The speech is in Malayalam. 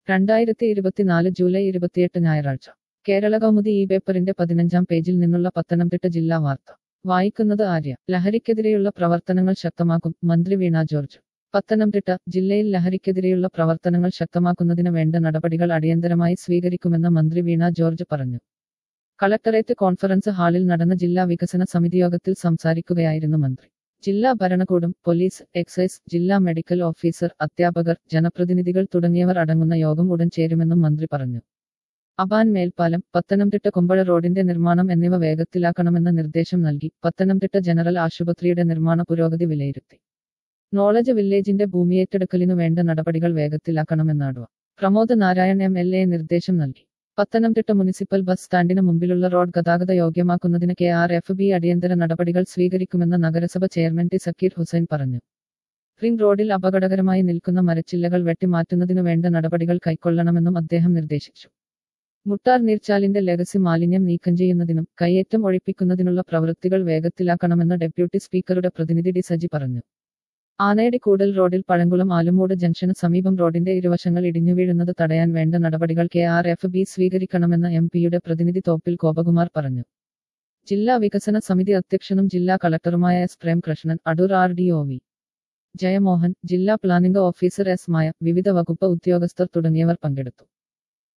രണ്ടായിരത്തി ഇരുപത്തിനാല് ജൂലൈ ഇരുപത്തിയെട്ട് ഞായറാഴ്ച കേരള കൗമുദി ഈ പേപ്പറിന്റെ പതിനഞ്ചാം പേജിൽ നിന്നുള്ള പത്തനംതിട്ട ജില്ലാ വാർത്ത വായിക്കുന്നത് ആര്യ ലഹരിക്കെതിരെയുള്ള പ്രവർത്തനങ്ങൾ ശക്തമാക്കും മന്ത്രി വീണ ജോർജ് പത്തനംതിട്ട ജില്ലയിൽ ലഹരിക്കെതിരെയുള്ള പ്രവർത്തനങ്ങൾ ശക്തമാക്കുന്നതിന് വേണ്ട നടപടികൾ അടിയന്തരമായി സ്വീകരിക്കുമെന്ന് മന്ത്രി വീണ ജോർജ് പറഞ്ഞു കളക്ടറേറ്റ് കോൺഫറൻസ് ഹാളിൽ നടന്ന ജില്ലാ വികസന സമിതി യോഗത്തിൽ സംസാരിക്കുകയായിരുന്നു മന്ത്രി ജില്ലാ ഭരണകൂടം പോലീസ് എക്സൈസ് ജില്ലാ മെഡിക്കൽ ഓഫീസർ അധ്യാപകർ ജനപ്രതിനിധികൾ തുടങ്ങിയവർ അടങ്ങുന്ന യോഗം ഉടൻ ചേരുമെന്നും മന്ത്രി പറഞ്ഞു അബാൻ മേൽപ്പാലം പത്തനംതിട്ട കുമ്പഴ റോഡിന്റെ നിർമ്മാണം എന്നിവ വേഗത്തിലാക്കണമെന്ന നിർദ്ദേശം നൽകി പത്തനംതിട്ട ജനറൽ ആശുപത്രിയുടെ നിർമ്മാണ പുരോഗതി വിലയിരുത്തി നോളജ് വില്ലേജിന്റെ ഭൂമിയേറ്റെടുക്കലിനു വേണ്ട നടപടികൾ വേഗത്തിലാക്കണമെന്നാടുവ Pramod Narayan M L A നിർദ്ദേശം നൽകി പത്തനംതിട്ട മുനിസിപ്പൽ ബസ് സ്റ്റാൻഡിന് മുമ്പിലുള്ള റോഡ് ഗതാഗത യോഗ്യമാക്കുന്നതിന് കെ ആർ എഫ് ബി അടിയന്തര നടപടികൾ സ്വീകരിക്കുമെന്ന് നഗരസഭ ചെയർമാൻ ടി സക്കീർ ഹുസൈൻ പറഞ്ഞു റിംഗ് റോഡിൽ അപകടകരമായി നിൽക്കുന്ന മരച്ചില്ലകൾ വെട്ടിമാറ്റുന്നതിനു വേണ്ട നടപടികൾ കൈക്കൊള്ളണമെന്നും അദ്ദേഹം നിർദ്ദേശിച്ചു മുട്ടാർ നീർച്ചാലിന്റെ ലെഗസി മാലിന്യം നീക്കം ചെയ്യുന്നതിനും കയ്യേറ്റം ഒഴിപ്പിക്കുന്നതിനുള്ള പ്രവൃത്തികൾ വേഗത്തിലാക്കണമെന്ന് ഡെപ്യൂട്ടി സ്പീക്കറുടെ പ്രതിനിധി ഡി സജി പറഞ്ഞു ആനയടി കൂടൽ റോഡിൽ പഴങ്കുളം ആലുമൂട് ജംഗ്ഷന് സമീപം റോഡിന്റെ ഇരുവശങ്ങൾ ഇടിഞ്ഞു വീഴുന്നത് തടയാൻ വേണ്ട നടപടികൾ കെ ആർ എഫ് ബി സ്വീകരിക്കണമെന്ന് എം പിയുടെ പ്രതിനിധി തോപ്പിൽ ഗോപകുമാർ പറഞ്ഞു ജില്ലാ വികസന സമിതി അധ്യക്ഷനും ജില്ലാ കളക്ടറുമായ S Premkrishnan Adoor R D O V Jayamohan ജില്ലാ പ്ലാനിംഗ് ഓഫീസർ എസ് മായ വിവിധ വകുപ്പ് ഉദ്യോഗസ്ഥർ തുടങ്ങിയവർ പങ്കെടുത്തു